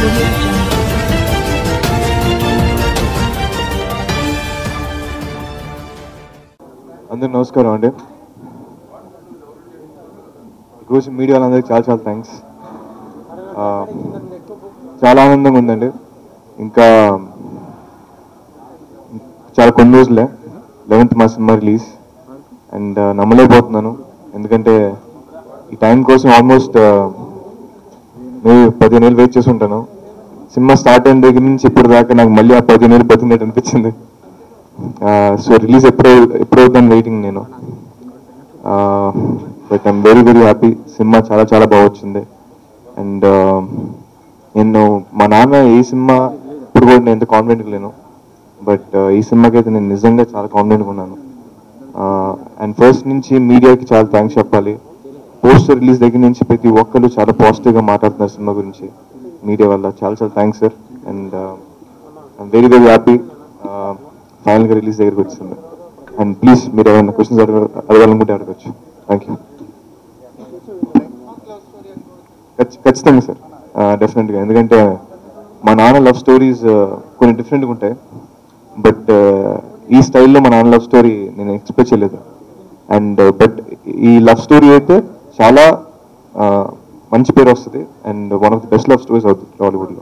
audio jungle. అందరికి నమస్కారం అండి ఈరోజు మీడియా వాళ్ళందరికీ చాలా చాలా థ్యాంక్స్ చాలా ఆనందంగా ఉందండి ఇంకా చాలా కొన్ని రోజులే లెవెన్త్ మా సినిమా రిలీజ్ అండ్ నమ్మలేకపోతున్నాను ఎందుకంటే ఈ టైం కోసం ఆల్మోస్ట్ మేము పదిహేను ఏళ్ళు వెయిట్ చేసి ఉంటాను సినిమా స్టార్ట్ అయిన దగ్గర నుంచి ఇప్పుడు దాకా నాకు మళ్ళీ ఆ పదిహేను ఏళ్ళు బతికినట్టు అనిపించింది సో రిలీజ్ ఎప్పుడు ఎప్పుడవుతాను వెయిటింగ్ నేను but I'm very very happy cinema చాలా చాలా బాగా వచ్చింది అండ్ నేను మా నాన్న ఈ సినిమా ఇప్పుడు కూడా నేను ఎంత కాన్ఫిడెంట్గా లేను బట్ ఈ సినిమాకి అయితే నేను నిజంగా చాలా కాన్ఫిడెంట్గా ఉన్నాను అండ్ ఫస్ట్ నుంచి మీడియాకి చాలా థ్యాంక్స్ చెప్పాలి పోస్టర్ రిలీజ్ దగ్గర నుంచి ప్రతి ఒక్కరు చాలా పాజిటివ్గా మాట్లాడుతున్నారు సినిమా గురించి మీడియా వల్ల చాలా చాలా thanks sir and I'm very very happy ఫైనల్గా రిలీజ్ దగ్గరికి వచ్చింది అండ్ ప్లీజ్ మీరు ఏమైనా క్వశ్చన్స్ అడగ అడగాలనుకుంటే అడగచ్చు థ్యాంక్ యూ ఖచ్చితంగా సార్ డెఫినెట్గా ఎందుకంటే మా నాన్న లవ్ స్టోరీస్ కొన్ని డిఫరెంట్గా ఉంటాయి బట్ ఈ స్టైల్లో మా నాన్న లవ్ స్టోరీ నేను ఎక్స్పెక్ట్ చేయలేదు అండ్ బట్ ఈ లవ్ స్టోరీ అయితే చాలా uh, మంచి పేరు వస్తుంది and one of the best love stories అవుతుంది టాలీవుడ్లో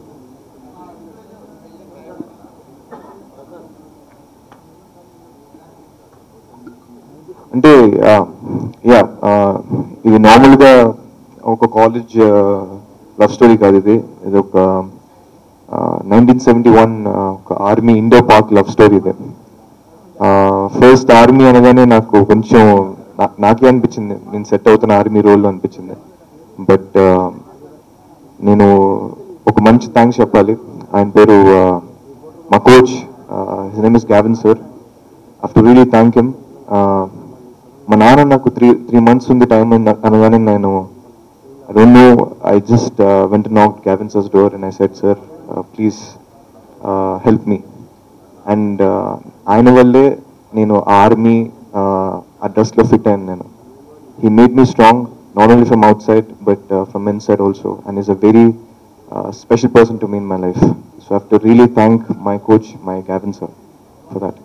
అంటే యా ఇది నార్మల్గా ఒక కాలేజ్ లవ్ స్టోరీ కాదు ఇది ఇది ఒక నైన్టీన్ సెవెంటీ వన్ ఒక army Indo Pak love story ఇది ఫస్ట్ ఆర్మీ అనగానే నాకు కొంచెం నా- నాకే అనిపించింది నేను సెట్ అవుతున్న ఆర్మీ రోల్లో అనిపించింది బట్ నేను ఒక మంచి థ్యాంక్స్ చెప్పాలి ఆయన పేరు uh, మా coach his name is Gavin sir after really thank him మా నాన్న నాకు త్రీ త్రీ మంత్స్ ఉంది టైం అనగానే నేను I don't know I just went knock Gavin sir's door and I said sir please help me and ఆయన వల్లే నేను army ఆ డ్రెస్లో ఫిట్ అయ్యాను నేను he made me strong not only from outside but uh, from inside also and is a very uh, special person to me in my life so i have to really thank my coach my gavin sir for that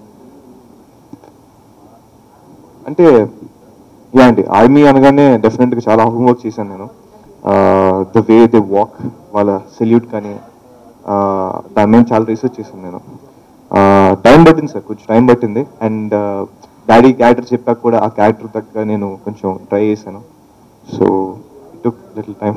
అంటే yeah అండి army అనగానే డెఫినెట్గా చాలా homework చేశాను నేను the way they walk వాళ్ళ salute కానీ uh, దాని మీద చాలా రీసెర్చ్ చేశాను నేను టైం పట్టింది సార్ కొంచెం టైం పట్టింది అండ్ డాడీ క్యారెక్టర్ చెప్పాక కూడా ఆ క్యారెక్టర్ తగ్గ నేను కొంచెం ట్రై చేశాను so took little time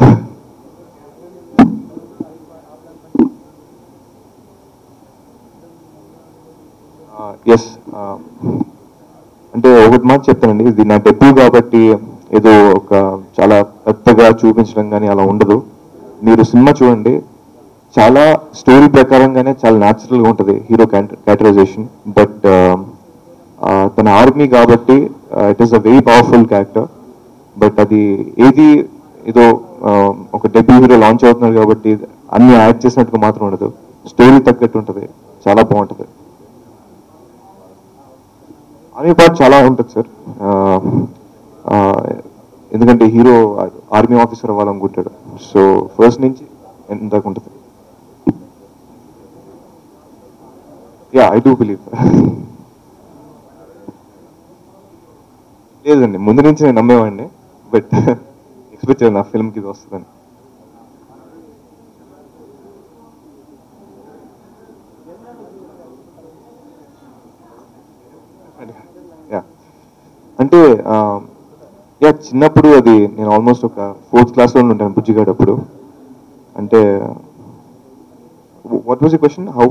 yes అంటే ఒకటి మాట చెప్తానండి ఇది నా డెబ్యూ కాబట్టి ఏదో ఒక చాలా పెద్దగా చూపించడం కానీ అలా ఉండదు మీరు సినిమా చూడండి చాలా స్టోరీ ప్రకారంగానే చాలా న్యాచురల్గా ఉంటుంది హీరో క్యారెక్టరైజేషన్ బట్ తన ఆర్మీ కాబట్టి it is a very powerful character but అది ఏది ఏదో uh, ఒక డెబ్యూ హీరో లాంచ్ అవుతున్నారు కాబట్టి అన్ని యాడ్ చేసినట్టుగా మాత్రం ఉండదు స్టోరీ తగ్గట్టు ఉంటుంది చాలా బాగుంటుంది ఆర్మీ పార్ట్ చాలా ఉంటుంది సార్ ఎందుకంటే హీరో ఆర్మీ ఆఫీసర్ అవ్వాలనుకుంటాడు సో ఫస్ట్ నుంచి ఎంత దాకా ఉంటుంది యా ఐ డూ బిలీవ్ లేదండి ముందు నుంచి నేను నమ్మేవాడిని బట్ ఎక్స్పెక్ట్ చేయను నా ఫిల్మ్కి ఇది వస్తుందని యా అంటే ఆ, యా చిన్నప్పుడు అది నేను ఆల్మోస్ట్ ఒక ఫోర్త్ క్లాస్లో ఉంటాను బుజ్జిగాడు అప్పుడు అంటే what was the question how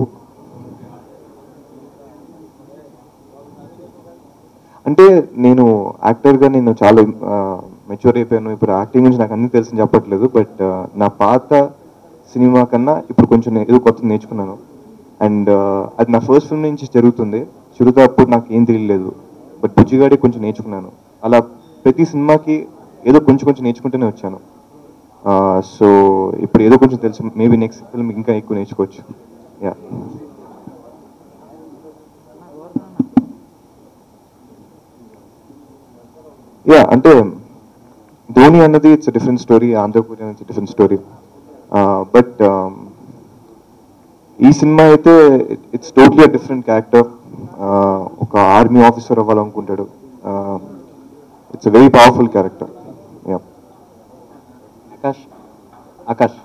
అంటే నేను యాక్టర్గా నేను చాలా మెచ్యూర్ అయిపోయాను ఇప్పుడు యాక్టింగ్ గురించి నాకు అన్ని తెలిసి చెప్పట్లేదు బట్ నా పాత సినిమా కన్నా ఇప్పుడు కొంచెం నేను ఏదో కొత్త నేర్చుకున్నాను అండ్ అది నా ఫస్ట్ ఫిల్మ్ నుంచి జరుగుతుంది చిరుత అప్పుడు నాకు ఏం తెలియలేదు బట్ బుజ్జిగాడే కొంచెం నేర్చుకున్నాను అలా ప్రతి సినిమాకి ఏదో కొంచెం కొంచెం నేర్చుకుంటూనే వచ్చాను సో ఇప్పుడు ఏదో కొంచెం తెలుసు మేబీ నెక్స్ట్ ఫిల్మ్ ఇంకా ఎక్కువ నేర్చుకోవచ్చు యా యా అంటే ధోని అన్నది ఇట్స్ డిఫరెంట్ స్టోరీ ఆంధ్రపూర్ అనేది డిఫరెంట్ స్టోరీ బట్ ఈ సినిమా అయితే ఇట్స్ టోటలీ డిఫరెంట్ క్యారెక్టర్ ఒక ఆర్మీ ఆఫీసర్ అవ్వాలనుకుంటాడు it's very powerful character Akash Akash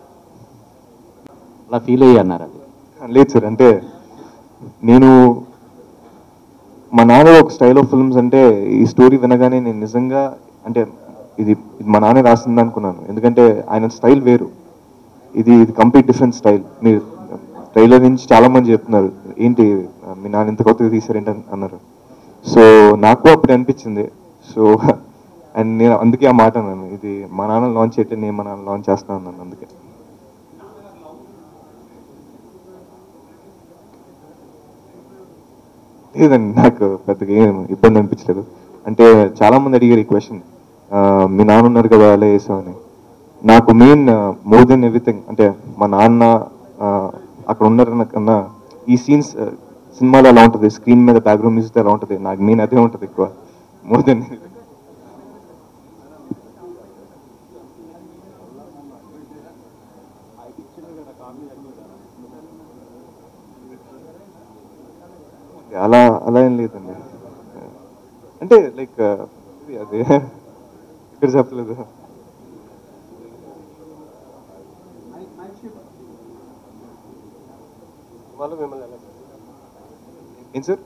అలా ఫీల్ అయ్యి అన్నారు అది లేదు సార్ అంటే నేను మా నాన్న ఒక స్టైల్ ఆఫ్ ఫిల్మ్స్ అంటే ఈ స్టోరీ వినగానే నేను నిజంగా అంటే ఇది ఇది మా నాన్న రాసింది అనుకున్నాను ఎందుకంటే ఆయన స్టైల్ వేరు ఇది ఇది కంప్లీట్ డిఫరెంట్ స్టైల్ మీరు ట్రైలర్ నుంచి చాలా మంది చెప్తున్నారు ఏంటి మీ నాన్న ఇంత కొత్తగా తీసారేంటి అని అన్నారు సో నాకు అప్పుడు అనిపించింది సో అండ్ నేను అందుకే ఆ మాట అన్నాను ఇది మా నాన్న లాంచ్ అయితే నేను మా నాన్న లాంచ్ చేస్తాను అన్నాను అందుకే లేదండి నాకు పెద్దగా ఏం ఇబ్బంది అనిపించలేదు అంటే చాలా మంది అడిగారు ఈ క్వశ్చన్ మీ నాన్న ఉన్నారు కదా అలా వేసామని నాకు మెయిన్ మోర్ దెన్ ఎవ్రీథింగ్ అంటే మా నాన్న ఆ, అక్కడ ఉన్నారన్న కన్నా ఈ సీన్స్ సినిమాలో ఎలా ఉంటుంది స్క్రీన్ మీద బ్యాక్గ్రౌండ్ మ్యూజిక్ ఎలా ఉంటుంది నాకు మెయిన్ అదే ఉంటుంది ఎక్కువ మోర్ దెన్ అలా అలా ఏం లేదండి అంటే లైక్ అదే ఇక్కడ చెప్పలేదు వాళ్ళు మిమ్మల్ని ఎలా ఏం సార్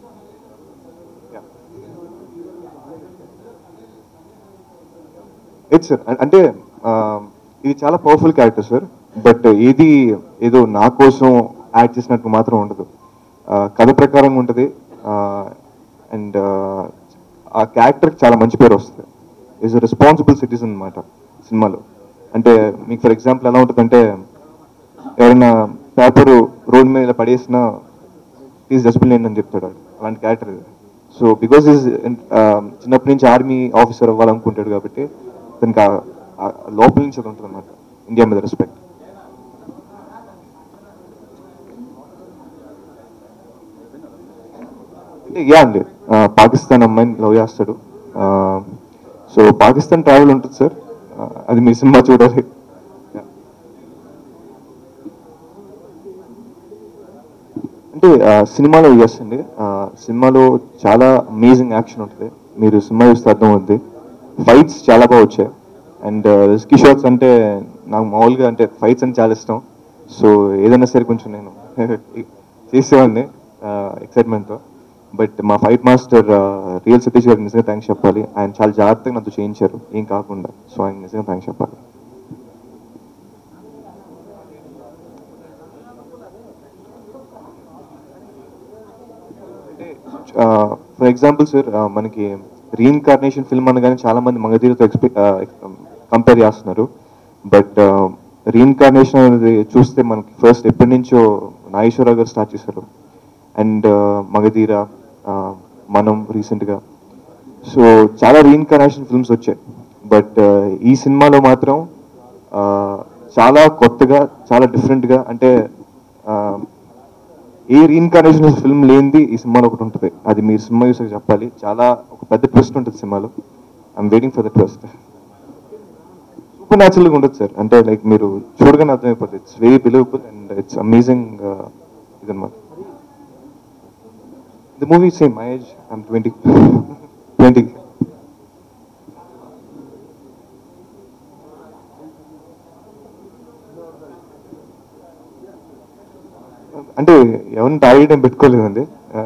ఎట్ సార్ అంటే ఆ, ఇది చాలా పవర్ఫుల్ క్యారెక్టర్ సార్ బట్ ఏది ఏదో నా కోసం యాడ్ చేసినట్టు మాత్రం ఉండదు ఆ, కథ ప్రకారంగా ఉంటుంది అండ్ ఆ క్యారెక్టర్కి చాలా మంచి పేరు వస్తుంది ఈజ్ రెస్పాన్సిబుల్ సిటిజన్ అనమాట సినిమాలో అంటే మీకు ఫర్ ఎగ్జాంపుల్ ఎలా ఉంటుందంటే ఎవరైనా పేపర్ రోడ్ మీద ఇలా పడేసినా ప్లీజ్ డస్ట్బిన్ లేండి అని చెప్తాడు వాడు. అలాంటి క్యారెక్టర్ ఇది సో బికాస్ ఈజ్ చిన్నప్పటి నుంచి ఆర్మీ ఆఫీసర్ అవ్వాలనుకుంటాడు కాబట్టి దానికి ఆ- ఆ లోపల నుంచి అది ఉంటుంది అనమాట ఇండియా మీద రెస్పెక్ట్ అంటే యా అండి ఆ, పాకిస్తాన్ అమ్మాయిని లవ్ చేస్తాడు సో పాకిస్తాన్ ట్రావెల్ ఉంటుంది సార్ ఆ, అది మీ సినిమా చూడాలి Yeah. అంటే ఆ, సినిమాలో ఎస్ అండి ఆ, సినిమాలో చాలా అమేజింగ్ యాక్షన్ ఉంటుంది మీరు సినిమా చూస్తే అర్థమవుద్ది ఫైట్స్ చాలా బాగా వచ్చాయి అండ్ రిస్కీ షాట్స్ అంటే నాకు మామూలుగా అంటే ఫైట్స్ అంటే చాలా ఇష్టం సో ఏదైనా సరే కొంచెం నేను చేసేవాడిని ఎక్సైట్మెంట్తో బట్ మా ఫైట్ మాస్టర్ రియల్ సతీష్ గారికి నిజంగా థ్యాంక్స్ చెప్పాలి ఆయన చాలా జాగ్రత్తగా నాతో చేయించారు ఏం కాకుండా సో ఆయన నిజంగా థ్యాంక్స్ చెప్పాలి ఫర్ ఎగ్జాంపుల్ సార్ మనకి రీఇన్కార్నేషన్ ఫిల్మ్ అనగానే చాలా మంది మగధీరతో ఎక్స్పెక్ట్ కంపేర్ చేస్తున్నారు బట్ రీఇన్కార్నేషన్ అనేది చూస్తే మనకి ఫస్ట్ ఎప్పటి నుంచో నాగేశ్వరరావు గారు స్టార్ట్ చేశారు అండ్ మగధీర uh, మనం రీసెంట్గా సో చాలా రీఇన్కార్నేషన్ ఫిల్మ్స్ వచ్చాయి బట్ ఈ సినిమాలో మాత్రం uh, చాలా కొత్తగా చాలా డిఫరెంట్గా అంటే uh, ఏ రీఇన్కార్నేషన్ ఫిల్మ్ లేనిది ఈ సినిమాలో ఒకటి ఉంటుంది అది మీరు సినిమా చూసాక చెప్పాలి చాలా ఒక పెద్ద ట్విస్ట్ ఉంటుంది సినిమాలో I'm waiting for the twist super న్యాచురల్గా ఉండదు సార్ అంటే లైక్ మీరు చూడగానే అర్థమైపోతుంది it's very believable and it's amazing ఇదన్నమాట the movie same my age I'm twenty twenty అంటే ఎవరిని టార్గెట్ ఏం పెట్టుకోలేదండి ఆ,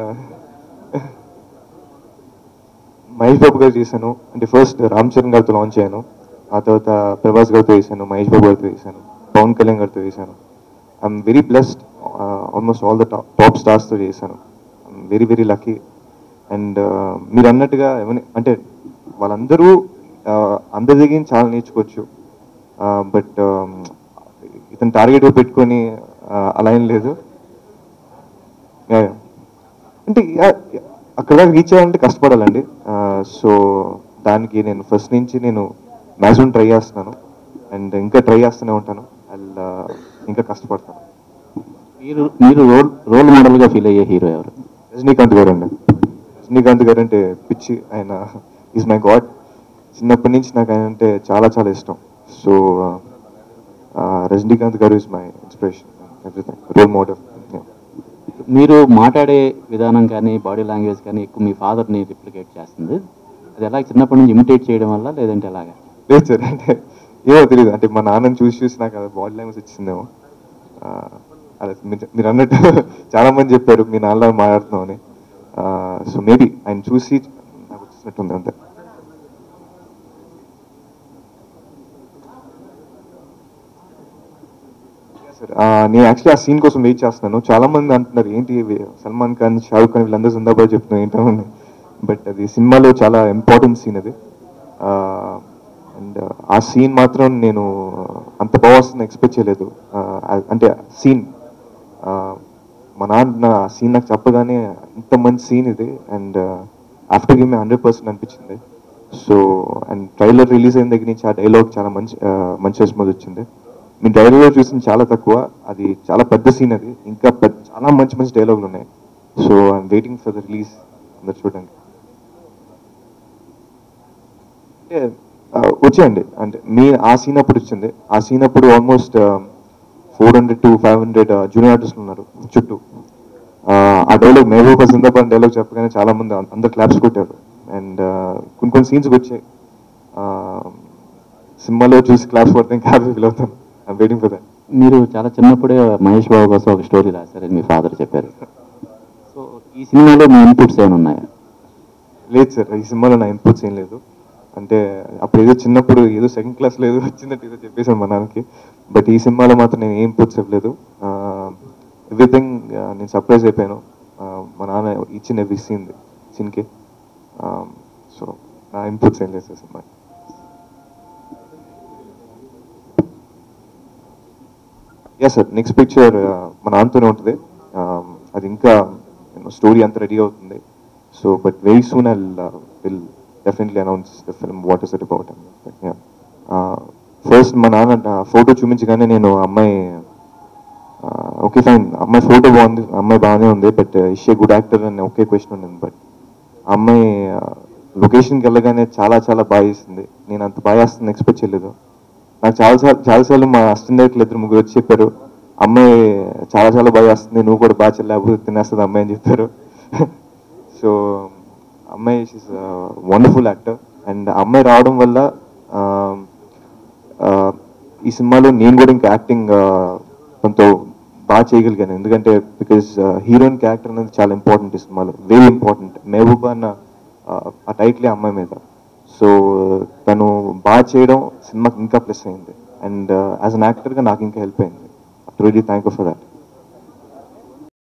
మహేష్ బాబు గారు చేశాను అంటే ఫస్ట్ రామ్ చరణ్ గారితో లాంచ్ అయ్యాను ఆ తర్వాత ప్రభాస్ గారితో చేశాను మహేష్ బాబు గారితో చేశాను పవన్ కళ్యాణ్ గారితో చేశాను I'm very blessed almost all the top స్టార్స్తో చేశాను I'm very very lucky and మీరు అన్నట్టుగా ఎవరి అంటే వాళ్ళందరూ uh, అందరి దగ్గర నుంచి చాలా నేర్చుకోవచ్చు బట్ ఇతను టార్గెట్ పెట్టుకొని uh, అలా ఏం లేదు Yeah, yeah. అంటే yeah, yeah. అక్కడ రీచ్ అవ్వాలంటే కష్టపడాలండి సో దానికి నేను ఫస్ట్ నుంచి నేను మ్యాక్సిమం ట్రై చేస్తున్నాను అండ్ ఇంకా ట్రై చేస్తూనే ఉంటాను అండ్ ఇంకా కష్టపడతాను మీరు మీరు రోల్ రోల్ మోడల్గా ఫీల్ అయ్యే హీరో ఎవరు రజనీకాంత్ గారు అండి రజనీకాంత్ గారు అంటే పిచ్చి ఆయన ఈజ్ మై గాడ్ చిన్నప్పటి నుంచి నాకు ఆయన అంటే చాలా చాలా ఇష్టం so Rajinikanth garu is my inspiration everything role model మీరు మాట్లాడే విధానం కానీ బాడీ లాంగ్వేజ్ కానీ ఎక్కువ మీ ఫాదర్ని రిప్లికేట్ చేస్తుంది అది ఎలా చిన్నప్పటి నుంచి ఇమిటేట్ చేయడం వల్ల లేదంటే ఎలాగా లేదు సార్ అంటే ఏమో తెలియదు అంటే మా నాన్నని చూసి చూసి నాకు అది బాడీ లాంగ్వేజ్ వచ్చిందేమో ఆ, అదే మీరు- మీరు అన్నట్టు చాలా మంది చెప్పారు మీ నాన్నలా మాట్లాడుతున్నామని సో మేబీ ఆయన చూసి నాకు వచ్చినట్టుంది అంతే సార్ నేను యాక్చువల్లీ ఆ సీన్ కోసం వెయిట్ చేస్తున్నాను చాలా మంది అంటున్నారు ఏంటి ఇవి సల్మాన్ ఖాన్ షారూక్ ఖాన్ వీళ్ళందరూ జిందాబాద్ చెప్తున్నారు ఏంటని బట్ అది సినిమాలో చాలా ఇంపార్టెంట్ సీన్ అది అండ్ ఆ సీన్ మాత్రం నేను అంత బాగా వస్తుందని ఎక్స్పెక్ట్ చేయలేదు ఆ, అంటే సీన్ మా నాన్న ఆ సీన్ నాకు చెప్పగానే ఇంత మంచి సీన్ ఇది and after game hundred percent అనిపించింది సో అండ్ ట్రైలర్ రిలీజ్ అయిన దగ్గర నుంచి ఆ డైలాగ్ చాలా మంచి ఆ, మంచి రెస్పాన్స్ వచ్చింది మీ డైలాగ్ చూసింది చాలా తక్కువ అది చాలా పెద్ద సీన్ అది ఇంకా పెద్ద చాలా మంచి మంచి డైలాగులు ఉన్నాయి so I'm waiting for the release అందరు చూడండి అంటే ఆ, వచ్చేయండి అంటే మీ ఆ సీన్ అప్పుడు వచ్చింది ఆ సీన్ అప్పుడు almost four hundred to five hundred junior ఆర్టిస్టులు ఉన్నారు చుట్టూ ఆ, ఆ డైలాగ్ మహబూబ్ జిందాబాద్ డైలాగ్ చెప్పగానే చాలా మంది అం- అందరు క్లాప్స్ కొట్టారు అండ్ కొన్ని కొన్ని సీన్స్కి వచ్చాయి ఆ, సినిమాలో చూసి క్లాప్స్ కొడితే ఇంకా హ్యాపీ ఫీల్ అవుతాను ఐమ్ వెయిటింగ్ ఫర్ దట్ మీరు చాలా చిన్నప్పుడే మహేష్ బాబు కోసం ఒక స్టోరీ రాశారని మీ ఫాదర్ చెప్పారు సో ఈ సినిమాలో మీ ఇన్పుట్స్ ఏమైనా ఉన్నాయా లేదు సార్ ఈ సినిమాలో నా ఇన్పుట్స్ ఏం లేదు అంటే అప్పుడు ఏదో చిన్నప్పుడు ఏదో సెకండ్ క్లాస్లో ఏదో వచ్చిందంటే ఏదో చెప్పేసాను మా నాన్నకి బట్ ఈ సినిమాలో మాత్రం నేను ఏం ఇన్పుట్స్ ఇవ్వలేదు ఎవ్రీథింగ్ నేను సర్ప్రైజ్ అయిపోయాను ఆ, మా నాన్న ఇచ్చిన ఎవ్రీ సీన్ సీన్కి సో నా ఇన్పుట్స్ ఏం లేదు sir cinema yeah sir next picture మన నాన్నతోనే ఉంటుంది Um, అది ఇంకా స్టోరీ అంత రెడీ అవుతుంది so but very soon I will definitely announce the film what is it about first మా నాన్న ఫోటో చూపించగానే నేను అమ్మాయి ఓకే ఫైన్ అమ్మాయి ఫోటో బాగుంది అమ్మాయి బాగానే ఉంది బట్ ఇషే గుడ్ యాక్టర్ అని ఒకే క్వశ్చన్ ఉండింది బట్ అమ్మాయి లొకేషన్కి వెళ్ళగానే చాలా చాలా బాగా చేసింది నేను అంత బాగా చేస్తుంది ఎక్స్పెక్ట్ చేయలేదు నాకు చాలా సార్లు చాలాసార్లు మా అసిస్టెంట్ డైరెక్టర్లు ఇద్దరు ముగ్గురు వచ్చి చెప్పారు అమ్మాయి చాలా చాలా బాగా చేస్తుంది నువ్వు కూడా బాగా చెల్లి తినేస్తుంది అమ్మాయి అని చెప్పారు సో అమ్మాయి షీస్ వండర్ఫుల్ యాక్టర్ అండ్ అమ్మాయి రావడం వల్ల ఆ, ఆ, ఈ సినిమాలో నేను కూడా ఇంకా యాక్టింగ్ కొంత బాగా చేయగలిగాను ఎందుకంటే బికాజ్ హీరోయిన్ క్యారెక్టర్ అనేది చాలా ఇంపార్టెంట్ ఈ సినిమాలో వెరీ ఇంపార్టెంట్ మెహబూబా అన్న ఆ, ఆ టైటిలే అమ్మాయి మీద సో తను బాగా చేయడం సినిమాకి ఇంకా ప్లస్ అయింది అండ్ యాజ్ అన్ యాక్టర్గా నాకు ఇంకా హెల్ప్ అయింది really thank you for that